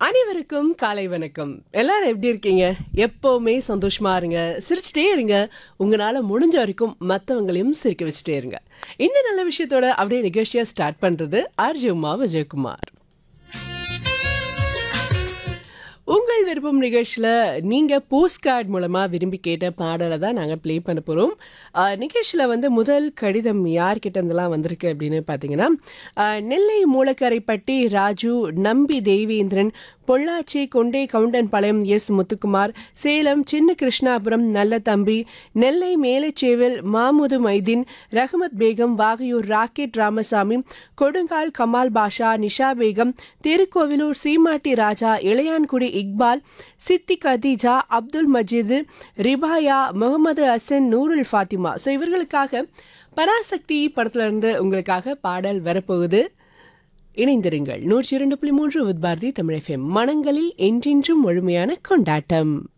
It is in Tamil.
அனைவருக்கும் காலை வணக்கம் எல்லாரும் எப்படி இருக்கீங்க எப்பவுமே சந்தோஷமா இருங்க சிரிச்சுட்டே இருங்க உங்களால முடிஞ்ச வரைக்கும் மத்தவங்களையும் சிரிக்க வச்சுட்டே இருங்க இந்த நல்ல விஷயத்தோட அப்படியே நிகழ்ச்சியா ஸ்டார்ட் பண்றது ஆர்ஜி உமா விஜயகுமார் உங்கள் விருப்பம் நிகழ்ச்சியில் நீங்கள் போஸ்ட் கார்டு மூலமாக விரும்பி கேட்ட பாடலை தான் நாங்கள் ப்ளே பண்ண போகிறோம் நிகழ்ச்சியில் வந்து முதல் கடிதம் யார்கிட்ட இருந்தெல்லாம் வந்திருக்கு அப்படின்னு பார்த்தீங்கன்னா ஆஹ், நெல்லை மூலக்கரைப்பட்டி ராஜு நம்பி தேவேந்திரன் பொள்ளாச்சி கொண்டே கவுண்டன்பாளையம் எஸ் முத்துக்குமார் சேலம் சின்ன கிருஷ்ணாபுரம் நல்ல தம்பி நெல்லை மேலச்சேவல் மாமுது மைதீன் ரஹமத் பேகம் வாகையூர் ராக்கெட் ராமசாமி கொடுங்கால் கமால் பாஷா நிஷா பேகம் திருக்கோவிலூர் சீமாட்டி ராஜா இளையான்குடி இக்பால் சித்தி கதீஜா அப்துல் மஜீது ரிபாயா முகமது ஹசன் நூருல் ஃபாத்திமா ஸோ இவர்களுக்காக பராசக்தி படத்துல இருந்து உங்களுக்காக பாடல் வரப்போகுது இணைந்திருங்கள் நூற்றி இரண்டு புள்ளி மூன்று வித் பாரதி தமிழ் எஃப்எம் மனங்களில் என்றென்றும் முழுமையான கொண்டாட்டம்